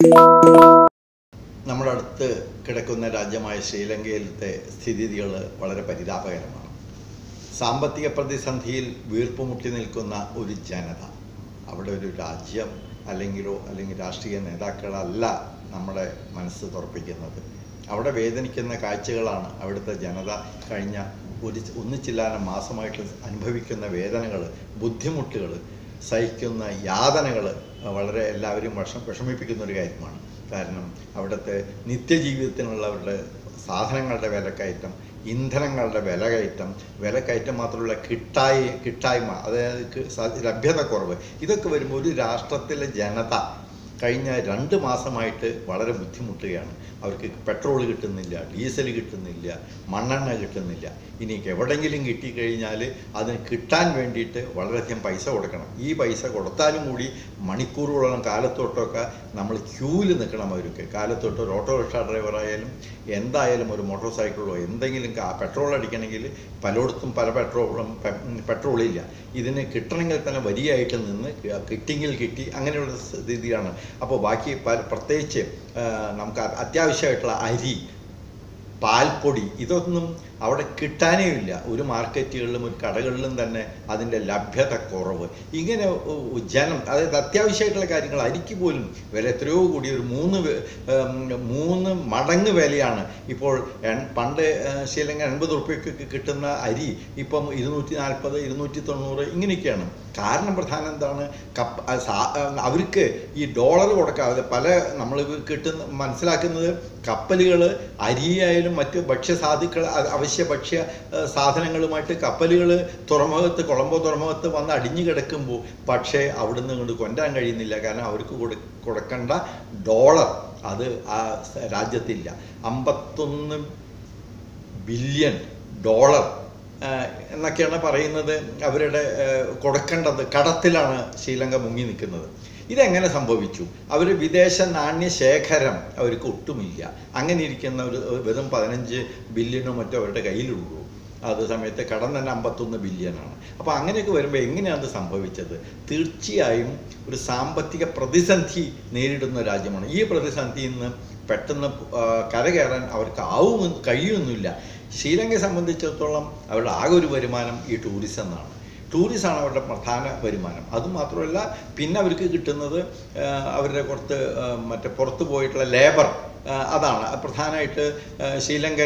നമ്മുടെ അടുത്ത് കിടക്കുന്ന രാജ്യമായ ശ്രീലങ്കയിലത്തെ സ്ഥിതിഗതികൾ വളരെ പരിതാപകരമാണ് സാമ്പത്തിക പ്രതിസന്ധിയിൽ വീർപ്പുമുട്ടി നിൽക്കുന്ന ഒരു ജനത അവിടെ ഒരു രാജ്യം അല്ലെങ്കിലോ അല്ലെങ്കിൽ രാഷ്ട്രീയ നേതാക്കളല്ല നമ്മുടെ മനസ്സ് തുറപ്പിക്കുന്നത് അവിടെ വേദനിക്കുന്ന കാഴ്ചകളാണ് അവിടുത്തെ ജനത കഴിഞ്ഞ ഒരു ഒന്നിച്ചില്ലാതെ മാസമായിട്ട് അനുഭവിക്കുന്ന വേദനകൾ ബുദ്ധിമുട്ടുകൾ സഹിക്കുന്ന യാതനകൾ വളരെ എല്ലാവരും വിഷം വിഷമിപ്പിക്കുന്ന ഒരു കാര്യമാണ് കാരണം അവിടുത്തെ നിത്യജീവിതത്തിനുള്ളവരുടെ സാധനങ്ങളുടെ വിലക്കയറ്റം ഇന്ധനങ്ങളുടെ വിലകയറ്റം വിലക്കയറ്റം മാത്രമല്ല കിട്ടായി കിട്ടായ്മ അതായത് കി- സ- ലഭ്യത കുറവ് ഇതൊക്കെ വരുമ്പോൾ ഒരു രാഷ്ട്രത്തിലെ ജനത കഴിഞ്ഞ രണ്ട് മാസമായിട്ട് വളരെ ബുദ്ധിമുട്ടുകയാണ് അവർക്ക് പെട്രോൾ കിട്ടുന്നില്ല ഡീസൽ കിട്ടുന്നില്ല മണ്ണെണ്ണ കിട്ടുന്നില്ല ഇനി എവിടെങ്കിലും കിട്ടിക്കഴിഞ്ഞാൽ അതിന് കിട്ടാൻ വേണ്ടിയിട്ട് വളരെയധികം പൈസ കൊടുക്കണം ഈ പൈസ കൊടുത്താലും കൂടി മണിക്കൂറുകളോളം കാലത്തോട്ടൊക്കെ നമ്മൾ ക്യൂവിൽ നിൽക്കണം അവർക്ക് കാലത്തോട്ട് ഒരു ഓട്ടോ റിക്ഷ ഡ്രൈവറായാലും എന്തായാലും ഒരു മോട്ടോർ സൈക്കിളോ എന്തെങ്കിലും കാ- പെട്രോൾ അടിക്കണമെങ്കിൽ പലയിടത്തും പല പെട്രോളും പെ- പെട്രോളില്ല ഇതിന് കിട്ടണമെങ്കിൽ തന്നെ വരിയായിട്ട് നിന്ന് കിട്ടിയെങ്കിൽ കിട്ടി അങ്ങനെയുള്ള സ്ഥിതിയാണ് അപ്പോൾ ബാക്കി പ- പ്രത്യേകിച്ച് ആ, നമുക്ക് അ- അത്യാവശ്യമായിട്ടുള്ള അരി പാൽപ്പൊടി ഇതൊന്നും അവിടെ കിട്ടാനേ ഇല്ല ഒരു മാർക്കറ്റുകളിലും ഒരു കടകളിലും തന്നെ അതിൻ്റെ ലഭ്യത കുറവ് ഇങ്ങനെ ഉ- ഉ- ജനം അതായത് അത്യാവശ്യമായിട്ടുള്ള കാര്യങ്ങൾ അരിക്ക് പോലും വില എത്രയോ കൂടി ഒരു മൂന്ന് വെ- ഉം, മൂന്ന് മടങ്ങ് വിലയാണ് ഇപ്പോൾ എൺ- പണ്ട് ഏ, ശ്രീലങ്ക എൺപത് റുപ്യക്ക് കിട്ടുന്ന അരി ഇപ്പം ഇരുന്നൂറ്റി നാൽപ്പത് ഇരുന്നൂറ്റി തൊണ്ണൂറ് ഇങ്ങനെയൊക്കെയാണ് കാരണം പ്രധാനം എന്താണ് കപ്പ് ആ സാ- ആ, അവർക്ക് ഈ ഡോളർ കൊടുക്കാതെ പല നമ്മൾ കിട്ടുന്ന മനസ്സിലാക്കുന്നത് കപ്പലുകൾ അരിയായാലും മറ്റ് ഭക്ഷ്യസാധുക്കൾ അ- അവശ്യ ഭക്ഷ്യ ആ, സാധനങ്ങളുമായിട്ട് കപ്പലുകൾ തുറമുഖത്ത് കൊളംബോ തുറമുഖത്ത് വന്ന് അടിഞ്ഞു കിടക്കുമ്പോൾ പക്ഷേ അവിടുന്ന് ഇങ്ങോട്ട് കൊണ്ടാൻ കഴിയുന്നില്ല കാരണം അവർക്ക് കൊടു കൊടുക്കേണ്ട ഡോളർ അത് ആ സ- രാജ്യത്തില്ല അമ്പത്തൊന്ന് ബില്യൺ ഡോളർ ആ, എന്നൊക്കെയാണ് പറയുന്നത് അവരുടെ ആ, കൊടുക്കേണ്ടത് കടത്തിലാണ് ശ്രീലങ്ക മുങ്ങി നിൽക്കുന്നത് ഇതെങ്ങനെ സംഭവിച്ചു അവർ വിദേശ നാണ്യ ശേഖരം അവർക്ക് ഒട്ടുമില്ല അങ്ങനെ ഇരിക്കുന്ന ഒരു വെറും പതിനഞ്ച് ബില്യണോ മറ്റോ അവരുടെ കയ്യിലുള്ളൂ അത് സമയത്ത് കടം തന്നെ അമ്പത്തൊന്ന് ബില്യനാണ് അപ്പോൾ അങ്ങനെയൊക്കെ വരുമ്പോൾ എങ്ങനെയാണ് അത് സംഭവിച്ചത് തീർച്ചയായും ഒരു സാമ്പത്തിക പ്രതിസന്ധി നേരിടുന്ന രാജ്യമാണ് ഈ പ്രതിസന്ധിയിൽ നിന്ന് പെട്ടെന്ന് ആ, കരകയറാൻ അവർക്ക് ആവും കഴിയുമൊന്നുമില്ല ശ്രീലങ്കയെ സംബന്ധിച്ചിടത്തോളം അവരുടെ ആകെ ഒരു വരുമാനം ഈ ടൂറിസം എന്നാണ് ടൂറിസമാണ് അവരുടെ പ്രധാന വരുമാനം അതുമാത്രമല്ല പിന്നെ അവർക്ക് കിട്ടുന്നത് ആ, അവരുടെ പുറത്ത് ആ, മറ്റേ പുറത്ത് പോയിട്ടുള്ള ലേബർ അതാണ് അത് പ്രധാനമായിട്ട് ആ, ശ്രീലങ്കൻ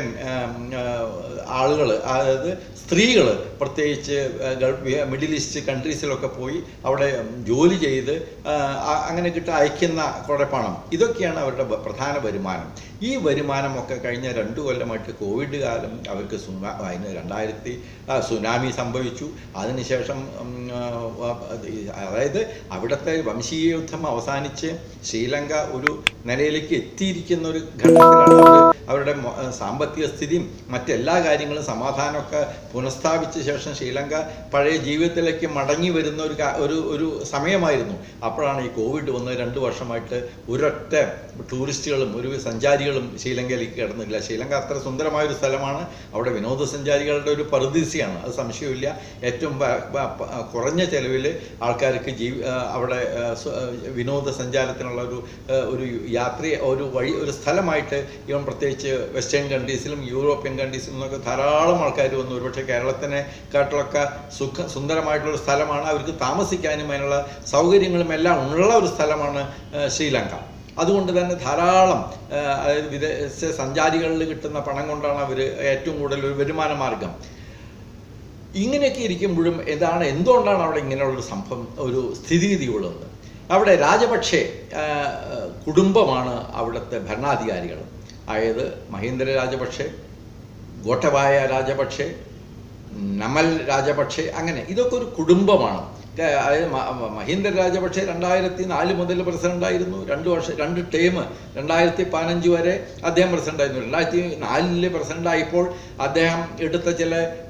ആളുകൾ അതായത് സ്ത്രീകൾ പ്രത്യേകിച്ച് ആ, ഗൾഫ് മിഡിൽ ഈസ്റ്റ് കൺട്രീസിലൊക്കെ പോയി അവിടെ ജോലി ചെയ്ത് ആ, ആ- അങ്ങനെ കിട്ട അയക്കുന്ന കുറേ പണം ഇതൊക്കെയാണ് അവരുടെ ബ- പ്രധാന വരുമാനം ഈ വരുമാനമൊക്കെ കഴിഞ്ഞ രണ്ടു കൊല്ലമായിട്ട് കോവിഡ് കാലം അവർക്ക് സുനാ അതിന് രണ്ടായിരത്തി ആ, സുനാമി സംഭവിച്ചു അതിനുശേഷം ഉം, ആ, ആ, അത് ഈ- അതായത് അവിടുത്തെ വംശീയ യുദ്ധം അവസാനിച്ച് ശ്രീലങ്ക ഒരു നിലയിലേക്ക് എത്തിയിരിക്കുന്ന ഒരു ഘട്ടത്തിലാണ് അവർ അവരുടെ മൊ- ആ, സാമ്പത്തിക സ്ഥിതിയും മറ്റെല്ലാ കാര്യങ്ങളും സമാധാനമൊക്കെ പുനഃസ്ഥാപിച്ച ശേഷം ശ്രീലങ്ക പഴയ ജീവിതത്തിലേക്ക് മടങ്ങി വരുന്ന ഒരു കാ- ഒരു ഒരു സമയമായിരുന്നു അപ്പോഴാണ് ഈ കോവിഡ് വന്ന് രണ്ട് വർഷമായിട്ട് ഒരൊറ്റ ടൂറിസ്റ്റുകളും ഒരു സഞ്ചാരികളും ശ്രീലങ്കയിലേക്ക് കിടന്നില്ല ശ്രീലങ്ക അത്ര സുന്ദരമായ ഒരു സ്ഥലമാണ് അവിടെ വിനോദസഞ്ചാരികളുടെ ഒരു പറുദീസയാണ് അത് സംശയമില്ല ഏറ്റവും പ- പ- പ- കുറഞ്ഞ ചെലവിൽ ആൾക്കാർക്ക് ജീവി ആ, അവിടെ ആ, സ്വ- ആ, വിനോദസഞ്ചാരത്തിനുള്ള ഒരു ആ, ഒരു യാത്ര ഒരു വഴി ഒരു സ്ഥലമായിട്ട് ഇവൻ പ്രത്യേകിച്ച് വെസ്റ്റേൺ കൺട്രീസിലും യൂറോപ്യൻ കൺട്രീസിലും നിന്നൊക്കെ ധാരാളം ആൾക്കാർ വന്നു ഒരുപക്ഷെ കേരളത്തിനെ കാട്ടിലൊക്കെ സുഖ സുന്ദരമായിട്ടുള്ള സ്ഥലമാണ് അവർക്ക് താമസിക്കാനും അതിനുള്ള സൗകര്യങ്ങളും എല്ലാം ഉള്ള ഒരു സ്ഥലമാണ് ആ, ശ്രീലങ്ക അതുകൊണ്ട് തന്നെ ധാരാളം ആ, അതായത് വിദേശ സഞ്ചാരികളിൽ കിട്ടുന്ന പണം കൊണ്ടാണ് അവർ ഏറ്റവും കൂടുതൽ ഒരു വരുമാന മാർഗം ഇങ്ങനെയൊക്കെ ഇരിക്കുമ്പോഴും ഇതാണ് എന്തുകൊണ്ടാണ് അവിടെ ഇങ്ങനെയുള്ളൊരു സംഭവം ഒരു സ്ഥിതിഗതി ഉള്ളത് അവിടെ രാജപക്ഷെ ആ, കുടുംബമാണ് അവിടുത്തെ ഭരണാധികാരികൾ അതായത് മഹീന്ദ്ര രാജപക്ഷെ ഗോട്ടബായ രാജപക്ഷെ നമൽ രാജപക്ഷെ അങ്ങനെ ഇതൊക്കെ ഒരു കുടുംബമാണ് ക- അതായത് മ- മ- മഹീന്ദ്ര രാജപക്ഷെ രണ്ടായിരത്തി നാല് മുതൽ പ്രസിഡന്റായിരുന്നു രണ്ട് വർഷം രണ്ട് ടേം രണ്ടായിരത്തി പതിനഞ്ച് വരെ അദ്ദേഹം പ്രസിഡന്റായിരുന്നു രണ്ടായിരത്തി നാലില് പ്രസിഡന്റായപ്പോൾ അദ്ദേഹം എടുത്ത ചില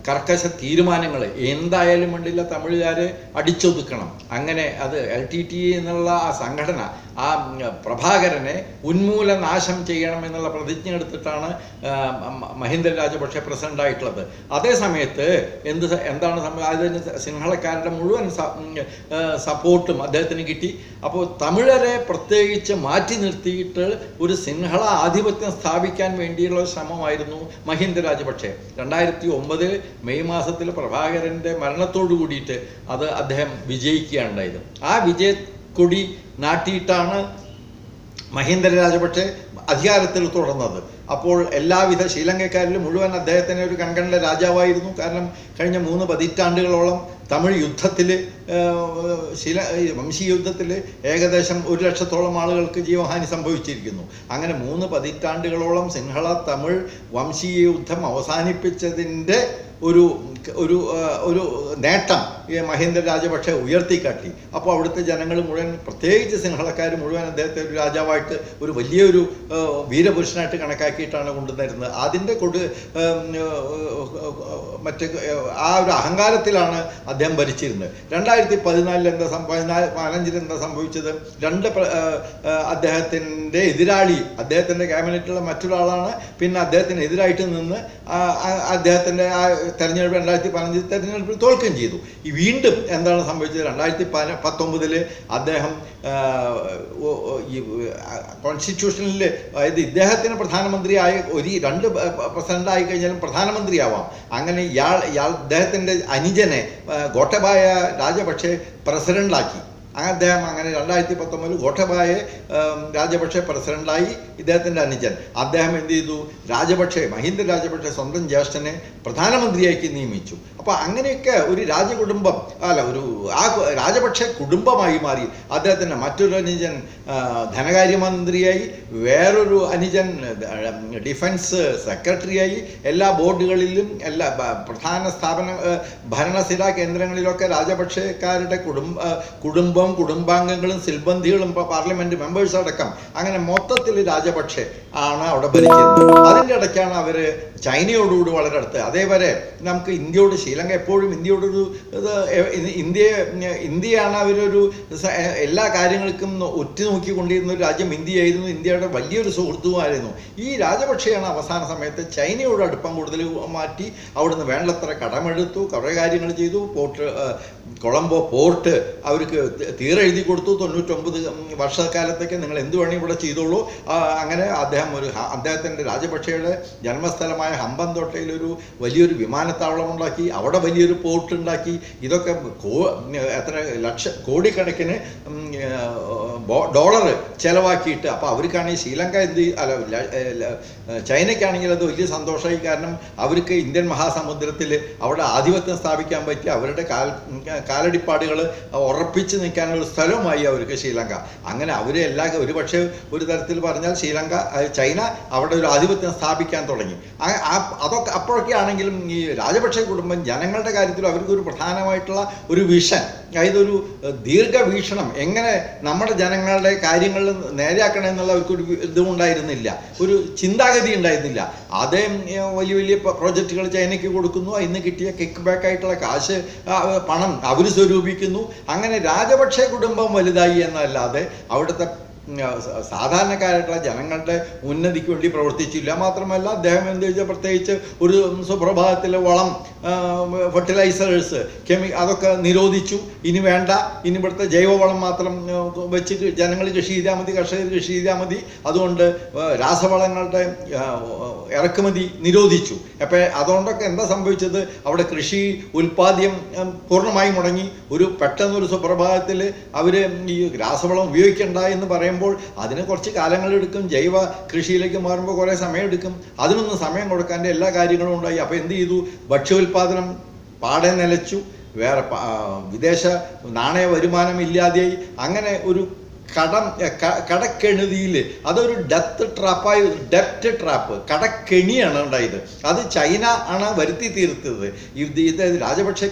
കർക്കശ തീരുമാനങ്ങൾ എന്തായാലും വേണ്ടില്ല തമിഴുകാരെ അടിച്ചൊതുക്കണം അങ്ങനെ അത് എൽ ടി ടി എന്നുള്ള ആ സംഘടന ആ ഉം, പ്രഭാകരനെ ഉന്മൂലനാശം ചെയ്യണം എന്നുള്ള പ്രതിജ്ഞ എടുത്തിട്ടാണ് ആ, മ- മഹിന്ദ രാജപക്ഷെ പ്രസിഡന്റ് ആയിട്ടുള്ളത് അതേ സമയത്ത് എന്ത് സ- എന്താണ് സംഭവം അതിന് സിംഹളക്കാരുടെ മുഴുവൻ സ- ഉം, ആ, സപ്പോർട്ടും അദ്ദേഹത്തിന് കിട്ടി അപ്പോൾ തമിഴരെ പ്രത്യേകിച്ച് മാറ്റി നിർത്തിയിട്ട് ഒരു സിംഹള ആധിപത്യം സ്ഥാപിക്കാൻ വേണ്ടിയുള്ള ശ്രമമായിരുന്നു മഹിന്ദ രാജപക്ഷെ രണ്ടായിരത്തി ഒമ്പതിൽ മെയ് മാസത്തിൽ പ്രഭാകരൻ്റെ മരണത്തോടു കൂടിയിട്ട് അത് അദ്ദേഹം വിജയിക്കുകയാണ് ഉണ്ടായത് ആ വിജയക്കൊടി നാട്ടിയിട്ടാണ് മഹീന്ദ്ര രാജപക്ഷെ അധികാരത്തിൽ തുടർന്നത് അപ്പോൾ എല്ലാവിധ ശ്രീലങ്കക്കാരിലും മുഴുവൻ അദ്ദേഹത്തിന് ഒരു കൺകണ്ട രാജാവായിരുന്നു കാരണം കഴിഞ്ഞ മൂന്ന് പതിറ്റാണ്ടുകളോളം തമിഴ് യുദ്ധത്തിൽ ശില ഈ വംശീയ യുദ്ധത്തിൽ ഏകദേശം ഒരു ലക്ഷത്തോളം ആളുകൾക്ക് ജീവഹാനി സംഭവിച്ചിരിക്കുന്നു അങ്ങനെ മൂന്ന് പതിറ്റാണ്ടുകളോളം സിംഹള തമിഴ് വംശീയ യുദ്ധം അവസാനിപ്പിച്ചതിൻ്റെ ഒരു ഒരു ആ, ഒരു നേട്ടം ഈ മഹേന്ദ്ര രാജപക്ഷെ ഉയർത്തിക്കാട്ടി അപ്പോൾ അവിടുത്തെ ജനങ്ങൾ മുഴുവൻ പ്രത്യേകിച്ച് സിംഹളക്കാർ മുഴുവൻ അദ്ദേഹത്തെ ഒരു രാജാവായിട്ട് ഒരു വലിയൊരു ആ, വീരപുരുഷനായിട്ട് കണക്കാക്കിയിട്ടാണ് കൊണ്ടുവരുന്നത് അതിൻ്റെ കൊടു ഉം, മറ്റ് ആ ഒരു അഹങ്കാരത്തിലാണ് അദ്ദേഹം ഭരിച്ചിരുന്നത് രണ്ടായിരത്തി പതിനാലിൽ എന്താ സം പതിനാല് പതിനഞ്ചിൽ എന്താ സംഭവിച്ചത് രണ്ട് പ്ര- ആ, ആ, അദ്ദേഹത്തിൻ്റെ എതിരാളി അദ്ദേഹത്തിൻ്റെ ക്യാബിനറ്റിലുള്ള മറ്റൊരാളാണ് പിന്നെ അദ്ദേഹത്തിന് എതിരായിട്ട് നിന്ന് ആ, ആ, അദ്ദേഹത്തിൻ്റെ ആ തെരഞ്ഞെടുപ്പ് രണ്ടായിരത്തി പതിനഞ്ചിൽ തെരഞ്ഞെടുപ്പിൽ തോൽക്കുകയും ചെയ്തു ഈ വീണ്ടും എന്താണ് സംഭവിച്ചത് രണ്ടായിരത്തി പന പത്തൊമ്പതിൽ അദ്ദേഹം ആ, ഓ- ഓ- ഈ കോൺസ്റ്റിറ്റ്യൂഷനിൽ അതായത് ഇദ്ദേഹത്തിന് പ്രധാനമന്ത്രിയായ ഒരു രണ്ട് പ്രസിഡന്റ് ആയി കഴിഞ്ഞാലും പ്രധാനമന്ത്രിയാവാം അങ്ങനെ ഇയാൾ ഇയാൾ ഇദ്ദേഹത്തിൻ്റെ അനുജനെ ആ, ഗോട്ടബായ രാജപക്ഷെ പ്രസിഡന്റാക്കി അങ്ങനെ അദ്ദേഹം അങ്ങനെ രണ്ടായിരത്തി പത്തൊമ്പതിൽ ഗോട്ടബായെ ഉം, രാജപക്ഷെ പ്രസിഡന്റായി ഇദ്ദേഹത്തിൻ്റെ അനുജൻ അദ്ദേഹം എന്ത് ചെയ്തു രാജപക്ഷെ മഹീന്ദ്ര രാജപക്ഷെ സ്വന്തം ജ്യേഷ്ഠനെ പ്രധാനമന്ത്രിയാക്കി നിയമിച്ചു അപ്പോൾ അങ്ങനെയൊക്കെ ഒരു രാജകുടുംബം അല്ല ഒരു ആ കു- രാജപക്ഷെ കുടുംബമായി മാറി അദ്ദേഹത്തിൻ്റെ മറ്റൊരു അനുജൻ ആ, ധനകാര്യമന്ത്രിയായി വേറൊരു അനുജൻ ആ, ഡിഫൻസ് സെക്രട്ടറിയായി എല്ലാ ബോർഡുകളിലും എല്ലാ ബ- പ്രധാന സ്ഥാപന ആ, ഭരണസ്ഥിര കേന്ദ്രങ്ങളിലൊക്കെ രാജപക്ഷക്കാരുടെ കുടുംബ ആ, കുടുംബം കുടുംബാംഗങ്ങളും സിൽബന്ധികളും ഇപ്പൊ പാർലമെന്റ് മെമ്പേഴ്സ് അടക്കം അങ്ങനെ മൊത്തത്തിൽ രാജപക്ഷെ ആണ് അവിടെ ഭരിക്കുന്നത് അതിൻ്റെ ഇടയ്ക്കാണ് അവർ ചൈനയോടുകൂടി വളരെ അടുത്ത് അതേവരെ നമുക്ക് ഇന്ത്യയോട് ശ്രീലങ്ക എപ്പോഴും ഇന്ത്യയോടൊരു ഇത് എ- ഇ- ഇന്ത്യയെ ഇന്ത്യയാണ് അവരൊരു സ- എല്ലാ കാര്യങ്ങൾക്കും ഒറ്റുനോക്കിക്കൊണ്ടിരുന്ന ഒരു രാജ്യം ഇന്ത്യയായിരുന്നു ഇന്ത്യയുടെ വലിയൊരു സുഹൃത്തുമായിരുന്നു ഈ രാജപക്ഷെയാണ് അവസാന സമയത്ത് ചൈനയോട് അടുപ്പം കൂടുതൽ മാറ്റി അവിടുന്ന് വേണ്ടത്ര കടമെടുത്തു കുറേ കാര്യങ്ങൾ ചെയ്തു പോർട്ട് ആ, കൊളംബോ പോർട്ട് അവർക്ക് തീരെ എഴുതി കൊടുത്തു തൊണ്ണൂറ്റൊമ്പത് വർഷക്കാലത്തേക്ക് നിങ്ങൾ എന്ത് വേണമെങ്കിൽ ഇവിടെ ചെയ്തോളൂ ആ, അങ്ങനെ അദ്ദേഹം ഒരു ഹ- അദ്ദേഹത്തിൻ്റെ രാജപക്ഷയുടെ ജന്മസ്ഥലമായ ഹമ്പന്തോട്ടയിൽ ഒരു വലിയൊരു വിമാനത്താവളം ഉണ്ടാക്കി അവിടെ വലിയൊരു പോർട്ട് ഉണ്ടാക്കി ഇതൊക്കെ കോ എത്ര ലക്ഷ കോടിക്കണക്കിന് ഉം, ആ, ബോ- ഡോളർ ചെലവാക്കിയിട്ട് അപ്പോൾ അവർക്കാണെങ്കിൽ ശ്രീലങ്ക എന്ത് ചെയ്യ- അല്ല ല- ഏ, ല- ചൈനയ്ക്കാണെങ്കിൽ അത് വലിയ സന്തോഷമായി കാരണം അവർക്ക് ഇന്ത്യൻ മഹാസമുദ്രത്തിൽ അവിടെ ആധിപത്യം സ്ഥാപിക്കാൻ പറ്റി അവരുടെ കാൽ കാലടിപ്പാടുകൾ ഉറപ്പിച്ച് നിൽക്കാനുള്ള ഒരു സ്ഥലമായി അവർക്ക് ശ്രീലങ്ക അങ്ങനെ അവർ എല്ലാ ഒരു പക്ഷേ ഒരു തരത്തിൽ പറഞ്ഞാൽ ശ്രീലങ്ക അഹ് ചൈന അവിടെ ഒരു ആധിപത്യം സ്ഥാപിക്കാൻ തുടങ്ങി ആ- ആ- അതൊക്കെ അപ്പോഴൊക്കെ ആണെങ്കിലും ഈ രാജപക്ഷ കുടുംബം ജനങ്ങളുടെ കാര്യത്തിൽ അവർക്ക് ഒരു പ്രധാനമായിട്ടുള്ള ഒരു വിഷൻ അതായത് ഒരു ഏഹ്, ദീർഘവീക്ഷണം എങ്ങനെ നമ്മുടെ ജനങ്ങളുടെ കാര്യങ്ങൾ നേരെയാക്കണം എന്നുള്ള അവർക്കൊരു വി- ഇതും ഉണ്ടായിരുന്നില്ല ഒരു ചിന്താഗതി ഉണ്ടായിരുന്നില്ല അതേ ഏഹ്, വലിയ വലിയ പ്രോജക്റ്റുകൾ ചൈനയ്ക്ക് കൊടുക്കുന്നു ഇന്ന് കിട്ടിയ കിക്ക് ബാക്ക് ആയിട്ടുള്ള കാശ് ആ, പണം അവർ സ്വരൂപിക്കുന്നു അങ്ങനെ രാജപക്ഷെ കുടുംബം വലുതായി എന്നല്ലാതെ അവിടുത്തെ ഉം, സ- സാധാരണക്കാരായിട്ടുള്ള ജനങ്ങളുടെ ഉന്നതിക്ക് വേണ്ടി പ്രവർത്തിച്ചില്ല മാത്രമല്ല അദ്ദേഹം എന്ത് വെച്ചാൽ പ്രത്യേകിച്ച് ഒരു സുപ്രഭാതത്തിലെ വളം ഫെർട്ടിലൈസേഴ്സ് കെമി അതൊക്കെ നിരോധിച്ചു ഇനി വേണ്ട ഇനി ഇവിടുത്തെ ജൈവവളം മാത്രം ആ, വെച്ച് ജനങ്ങൾ കൃഷി ചെയ്താൽ മതി കർഷകർ കൃഷി ചെയ്താൽ മതി അതുകൊണ്ട് ആ, രാസവളങ്ങളുടെ ആ, ഇറക്കുമതി നിരോധിച്ചു അപ്പോൾ അതുകൊണ്ടൊക്കെ എന്താ സംഭവിച്ചത് അവിടെ കൃഷി ഉൽപാദ്യം ഉം, പൂർണ്ണമായി മുടങ്ങി ഒരു പെട്ടെന്നൊരു സുപ്രഭാതത്തിൽ അവർ ഈ രാസവളം ഉപയോഗിക്കണ്ട എന്ന് പറയുമ്പോൾ അതിന് കുറച്ച് കാലങ്ങളെടുക്കും ജൈവ കൃഷിയിലേക്ക് മാറുമ്പോൾ കുറേ സമയമെടുക്കും അതിനൊന്നും സമയം കൊടുക്കാൻ്റെ എല്ലാ കാര്യങ്ങളും ഉണ്ടായി അപ്പോൾ എന്ത് ചെയ്തു ഭക്ഷ്യോൽപാദനം പാടെ നിലച്ചു വേറെ പ- ആ, വിദേശ നാണയ വരുമാനം ഇല്ലാതെയായി അങ്ങനെ ഒരു കടം ക- കടക്കെണിതിയിൽ അതൊരു ഡെത്ത് ട്രാപ്പായി ഡെപ്റ്റ് ട്രാപ്പ് കടക്കെണിയാണ് ഉണ്ടായത് അത് ചൈന ആണ് വരുത്തി തീർത്തത് ഇത് ഇത് രാജപക്ഷയ്ക്ക്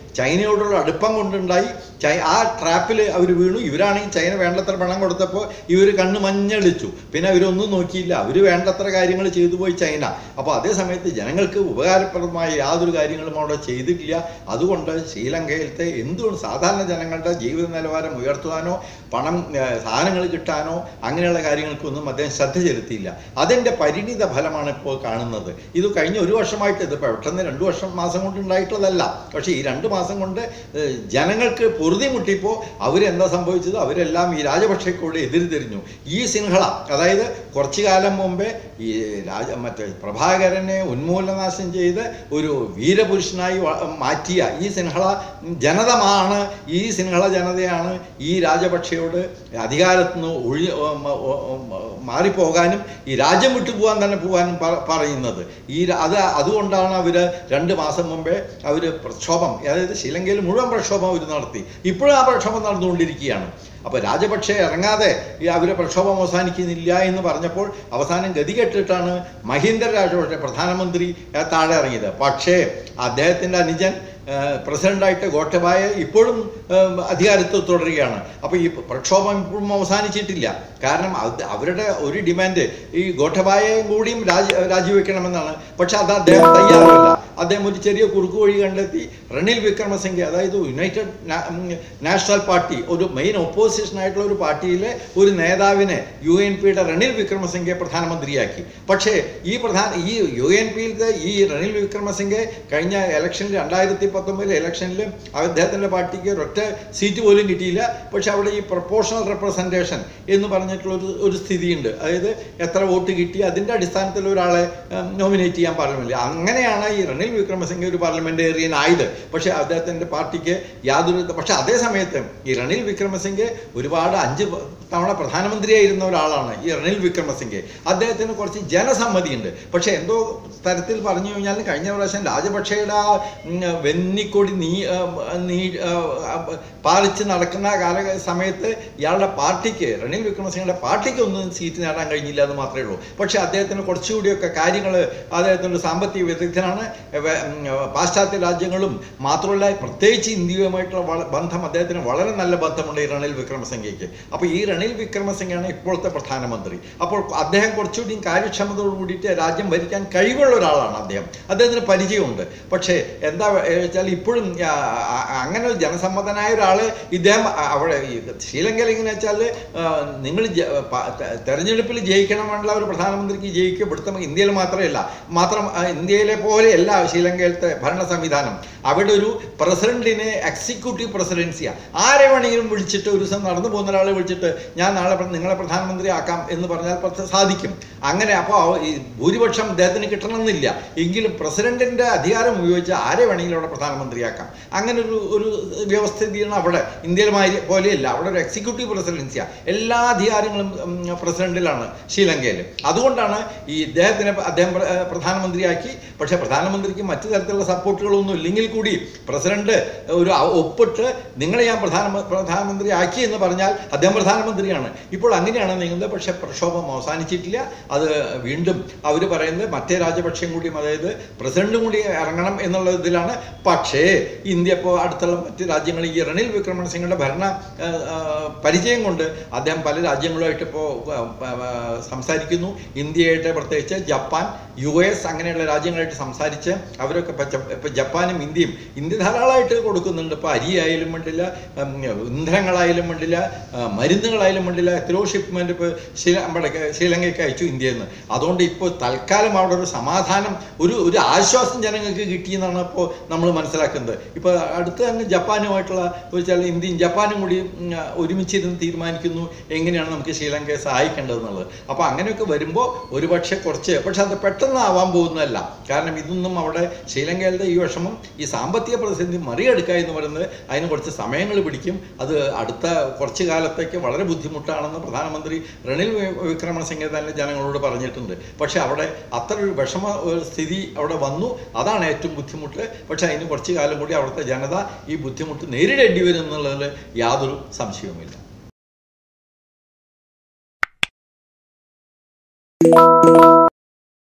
ചൈനയോടുള്ള അടുപ്പം കൊണ്ടുണ്ടായി ചൈ ആ ട്രാപ്പിൽ അവർ വീണു ഇവരാണെങ്കിൽ ചൈന വേണ്ടത്ര പണം കൊടുത്തപ്പോൾ ഇവർ കണ്ണ് മഞ്ഞളിച്ചു പിന്നെ അവരൊന്നും നോക്കിയില്ല അവർ വേണ്ടത്ര കാര്യങ്ങൾ ചെയ്തു പോയി ചൈന അപ്പോൾ അതേ സമയത്ത് ജനങ്ങൾക്ക് ഉപകാരപ്രദമായ യാതൊരു കാര്യങ്ങളും അവിടെ ചെയ്തിട്ടില്ല അതുകൊണ്ട് ശ്രീലങ്കയിലത്തെ എന്തുകൊണ്ട് സാധാരണ ജനങ്ങളുടെ ജീവിത നിലവാരം ഉയർത്തുവാനോ പണം ഏഹ്, സാധനങ്ങൾ കിട്ടാനോ അങ്ങനെയുള്ള കാര്യങ്ങൾക്കൊന്നും അദ്ദേഹം ശ്രദ്ധ ചെലുത്തിയില്ല അതിൻ്റെ പരിണിത ഫലമാണ് ഇപ്പോൾ കാണുന്നത് ഇത് കഴിഞ്ഞ ഒരു വർഷമായിട്ട് ഇത് പെട്ടെന്ന് രണ്ട് വർഷം മാസം കൊണ്ട് ഉണ്ടായിട്ടുള്ളതല്ല പക്ഷേ ഈ രണ്ട് മാസം കൊണ്ട് ഏഹ്, ജനങ്ങൾക്ക് പൊറുതി മുട്ടിയപ്പോൾ അവരെന്താ സംഭവിച്ചത് അവരെല്ലാം ഈ രാജപക്ഷയോട് എതിര് തിരിഞ്ഞു ഈ സിൻഹള അതായത് കുറച്ചു കാലം മുമ്പേ ഈ രാജ മറ്റേ പ്രഭാകരനെ ഉന്മൂലനാശം ചെയ്ത് ഒരു വീരപുരുഷനായി വ- മാറ്റിയ ഈ സിൻഹള ജനതമാണ് ഈ സിൻഹള ജനതയാണ് ഈ രാജപക്ഷയോട് അധികാരത്തിൽ നിന്ന് ഒഴി ഉം, ഉം, മാറിപ്പോകാനും ഈ രാജ്യം വിട്ടു പോകാൻ തന്നെ പോകാനും പ- പറയുന്നത് ഈ ര- അത് അതുകൊണ്ടാണ് അവർ രണ്ട് മാസം മുമ്പേ അവർ പ്രക്ഷോഭം അതായത് ശ്രീലങ്കയിൽ മുഴുവൻ പ്രക്ഷോഭം അവർ നടത്തി ഇപ്പോഴും ആ പ്രക്ഷോഭം നടന്നുകൊണ്ടിരിക്കുകയാണ് അപ്പോൾ രാജപക്ഷെ ഇറങ്ങാതെ ഈ അവരെ പ്രക്ഷോഭം അവസാനിക്കുന്നില്ല എന്ന് പറഞ്ഞപ്പോൾ അവസാനം ഗതികെട്ടിട്ടാണ് മഹീന്ദ്ര രാജപക്ഷെ പ്രധാനമന്ത്രി ഏ, താഴെ ഇറങ്ങിയത് പക്ഷേ അദ്ദേഹത്തിൻ്റെ അനുജൻ ഏഹ്, പ്രസിഡന്റായിട്ട് ഗോട്ടബായ ഇപ്പോഴും ഏഹ്, അധികാരത്തിൽ തുടരുകയാണ് അപ്പോൾ ഈ പ്രക്ഷോഭം ഇപ്പോഴും അവസാനിച്ചിട്ടില്ല കാരണം അത് അവരുടെ ഒരു ഡിമാൻഡ് ഈ ഗോട്ടബായയും കൂടിയും രാജി രാജിവെക്കണമെന്നാണ് പക്ഷെ അത് അദ്ദേഹം തയ്യാറല്ല അദ്ദേഹം ഒരു ചെറിയ കുറുക്ക് വഴി കണ്ടെത്തി റണിൽ വിക്രമസിംഗെ അതായത് യുണൈറ്റഡ് നാ- ഉം, നാഷണൽ പാർട്ടി ഒരു മെയിൻ ഒപ്പോസിഷൻ ആയിട്ടുള്ള ഒരു പാർട്ടിയിലെ ഒരു നേതാവിനെ യു എൻ പിയുടെ റണിൽ വിക്രമസിംഗെ പ്രധാനമന്ത്രിയാക്കി പക്ഷേ ഈ പ്രധാന ഈ യു എൻ പിയിലത്തെ ഈ റണിൽ വിക്രമസിംഗെ കഴിഞ്ഞ ഇലക്ഷനിൽ രണ്ടായിരത്തി പത്തൊമ്പതിലെ ഇലക്ഷനിൽ അദ്ദേഹത്തിൻ്റെ പാർട്ടിക്ക് ഒരൊറ്റ സീറ്റ് പോലും കിട്ടിയില്ല പക്ഷെ അവിടെ ഈ പ്രൊപ്പോഷണൽ റെപ്രസെൻറ്റേഷൻ എന്ന് പറഞ്ഞിട്ടുള്ള ഒരു ഒരു സ്ഥിതിയുണ്ട് അതായത് എത്ര വോട്ട് കിട്ടി അതിൻ്റെ അടിസ്ഥാനത്തിൽ ഒരാളെ നോമിനേറ്റ് ചെയ്യാൻ പാർലമെൻറ്റിൽ അങ്ങനെയാണ് ഈ റണിൽ വിക്രമസിംഗെ ഒരു പാർലമെൻറ്റേറിയൻ ആയത് പക്ഷേ അദ്ദേഹത്തിൻ്റെ പാർട്ടിക്ക് യാതൊരു പക്ഷേ അതേ സമയത്ത് ഈ റണിൽ വിക്രമസിംഗെ ഒരുപാട് അഞ്ച് പ- തവണ പ്രധാനമന്ത്രിയായിരുന്ന ഒരാളാണ് ഈ റണിൽ വിക്രമസിംഗെ അദ്ദേഹത്തിന് കുറച്ച് ജനസമ്മതിയുണ്ട് പക്ഷേ എന്തോ തരത്തിൽ പറഞ്ഞു കഴിഞ്ഞാൽ കഴിഞ്ഞ പ്രാവശ്യം രാജപക്ഷയുടെ ആ ഉം, വെന്നിക്കൊടി നീ ആ, നീ ആ, ആ, പാലിച്ച് നടക്കുന്ന കാല സമയത്ത് ഇയാളുടെ പാർട്ടിക്ക് റണിൽ വിക്രമസിംഗയുടെ പാർട്ടിക്ക് ഒന്നും സീറ്റ് നേടാൻ കഴിഞ്ഞില്ല എന്ന് മാത്രമേ ഉള്ളൂ പക്ഷേ അദ്ദേഹത്തിന് കുറച്ചുകൂടിയൊക്കെ കാര്യങ്ങൾ അദ്ദേഹത്തിൻ്റെ ഒരു സാമ്പത്തിക വിദഗ്ധനാണ് വെ- ഉം, പാശ്ചാത്യ രാജ്യങ്ങളും മാത്രമല്ല പ്രത്യേകിച്ച് ഇന്ത്യയുമായിട്ടുള്ള വള- ബന്ധം അദ്ദേഹത്തിന് വളരെ നല്ല ബന്ധമുണ്ട് ഈ റണിൽ വിക്രമസിംഗയ്ക്ക് അപ്പോൾ ഈ റണിൽ വിക്രമസിംഗയാണ് ഇപ്പോഴത്തെ പ്രധാനമന്ത്രി അപ്പോൾ അദ്ദേഹം കുറച്ചുകൂടി കാര്യക്ഷമതയോട് കൂടിയിട്ട് രാജ്യം ഭരിക്കാൻ കഴിവുള്ള ഒരാളാണ് അദ്ദേഹം അദ്ദേഹത്തിന് പരിചയമുണ്ട് പക്ഷേ എന്താ വെച്ചാൽ ഇപ്പോഴും ആ, ആ, അങ്ങനെ ഒരു ജനസമ്മതനായ ഒരാള് ഇദ്ദേഹം അ- അവിടെ ഈ ശ്രീലങ്കയിൽ എങ്ങനെ വെച്ചാൽ നിങ്ങൾ തെരഞ്ഞെടുപ്പിൽ ജയിക്കണമെന്നുള്ള ഒരു പ്രധാനമന്ത്രിക്ക് ജയിക്കുക ഇവിടുത്തെ ഇന്ത്യയിൽ മാത്രമല്ല മാത്രം ആ, ഇന്ത്യയിലെ പോലെയല്ല ശ്രീലങ്കയിലത്തെ ഭരണ സംവിധാനം അവിടെ ഒരു പ്രസിഡന്റിനെ എക്സിക്യൂട്ടീവ് പ്രസിഡൻസിയാണ് ആരെ വേണമെങ്കിലും വിളിച്ചിട്ട് ഒരു ദിവസം നടന്നു പോകുന്ന ഒരാളെ വിളിച്ചിട്ട് ഞാൻ നാളെ പ്ര- നിങ്ങളെ പ്രധാനമന്ത്രി ആക്കാം എന്ന് പറഞ്ഞാൽ പ്രസ- സാധിക്കും അങ്ങനെ അപ്പോൾ ഈ ഭൂരിപക്ഷം അദ്ദേഹത്തിന് കിട്ടണമെന്നില്ല എങ്കിലും പ്രസിഡന്റിന്റെ അധികാരം ഉപയോഗിച്ച് ആരെ വേണമെങ്കിലും അവിടെ പ്രധാനമന്ത്രിയാക്കാം അങ്ങനെ ഒരു ഒരു വ്യവസ്ഥിതിയാണ് അവിടെ ഇന്ത്യയിൽ മാതിരി പോലെയല്ല അവിടെ ഒരു എക്സിക്യൂട്ടീവ് പ്രസിഡൻസിയാണ് എല്ലാ അധികാരങ്ങളും ഉം, പ്രസിഡന്റിലാണ് ശ്രീലങ്കയിൽ അതുകൊണ്ടാണ് ഈ ഇദ്ദേഹത്തിനെ അദ്ദേഹം പ്ര- ഏർ പ്രധാനമന്ത്രിയാക്കി പക്ഷേ പ്രധാനമന്ത്രിക്ക് മറ്റു തരത്തിലുള്ള സപ്പോർട്ടുകളൊന്നും ഇല്ലെങ്കിൽ കൂടി പ്രസിഡന്റ് ഒരു അ- ഒപ്പിട്ട് നിങ്ങളെ ഞാൻ പ്രധാന പ്രധാനമന്ത്രി ആക്കി എന്ന് പറഞ്ഞാൽ അദ്ദേഹം പ്രധാനമന്ത്രിയാണ് ഇപ്പോൾ അങ്ങനെയാണ് നീങ്ങുന്നത് പക്ഷേ പ്രക്ഷോഭം അവസാനിച്ചിട്ടില്ല അത് വീണ്ടും അവർ പറയുന്നത് മറ്റേ രാജപക്ഷം കൂടിയും അതായത് പ്രസിഡന്റും കൂടി ഇറങ്ങണം എന്നുള്ള ഇതിലാണ് പക്ഷേ ഇന്ത്യ ഇപ്പോൾ അടുത്തുള്ള മറ്റ് രാജ്യങ്ങൾ ഈ റണിൽ വിക്രമസിംഗയുടെ ഭരണ ആ, ആ, പരിചയം കൊണ്ട് അദ്ദേഹം പല രാജ്യങ്ങളുമായിട്ട് ഇപ്പോൾ സംസാരിക്കുന്നു ഇന്ത്യയായിട്ട് പ്രത്യേകിച്ച് ജപ്പാൻ യു എസ് അങ്ങനെയുള്ള രാജ്യങ്ങളായിട്ട് സംസാരിച്ച് അവരൊക്കെ ഇപ്പം ജപ്പ- ഇപ്പം ജപ്പാനും ഇന്ത്യയും ഇന്ത്യ ധാരാളമായിട്ട് കൊടുക്കുന്നുണ്ട് ഇപ്പോൾ അരിയായാലും വേണ്ടില്ല ഉം, ഇന്ധനങ്ങളായാലും വേണ്ടില്ല ആ, മരുന്നുകളായാലും വേണ്ടില്ല എത്രയോ ഷിപ്മെൻറ്റ് ഇപ്പോൾ ശ്രീ നമ്മുടെ ശ്രീലങ്കയ്ക്ക് അയച്ചു ഇന്ത്യയിൽ നിന്ന് അതുകൊണ്ട് ഇപ്പോൾ തൽക്കാലം അവിടെ ഒരു സമാധാനം ഒരു ഒരു ആശ്വാസം ജനങ്ങൾക്ക് കിട്ടിയെന്നാണ് ഇപ്പോൾ നമ്മൾ മനസ്സിലാക്കുന്നത് ഇപ്പോൾ അടുത്ത് തന്നെ ജപ്പാനുമായിട്ടുള്ള വെച്ചാൽ ഇന്ത്യയും ജപ്പാനും കൂടി ഉം, ഒരുമിച്ചിരുന്ന് തീരുമാനിക്കുന്നു എങ്ങനെയാണ് നമുക്ക് ശ്രീലങ്കയെ സഹായിക്കേണ്ടതെന്നുള്ളത് അപ്പോൾ അങ്ങനെയൊക്കെ വരുമ്പോൾ ഒരുപക്ഷെ കുറച്ച് പക്ഷെ അത് പെട്ടെന്ന് ആവാൻ പോകുന്നതല്ല കാരണം ഇതൊന്നും അവിടെ ശ്രീലങ്കയിലെ ഈ വിഷമം ഈ സാമ്പത്തിക പ്രതിസന്ധി മറികടക്കുക എന്ന് പറയുന്നത് അതിന് കുറച്ച് സമയങ്ങൾ പിടിക്കും അത് അടുത്ത കുറച്ച് കാലത്തേക്ക് വളരെ ബുദ്ധിമുട്ടാണെന്ന് പ്രധാനമന്ത്രി റണിൽ വി- വിക്രമസിംഗെ തന്നെ ജനങ്ങളോട് പറഞ്ഞിട്ടുണ്ട് പക്ഷേ അവിടെ അത്ര ഒരു വിഷമ ഒരു സ്ഥിതി അവിടെ വന്നു അതാണ് ഏറ്റവും ബുദ്ധിമുട്ട് പക്ഷേ അതിന് കുറച്ച് കാലം കൂടി അവിടുത്തെ ജനത ഈ ബുദ്ധിമുട്ട് നേരിടേണ്ടി വരും എന്നുള്ളതിൽ യാതൊരു സംശയവുമില്ല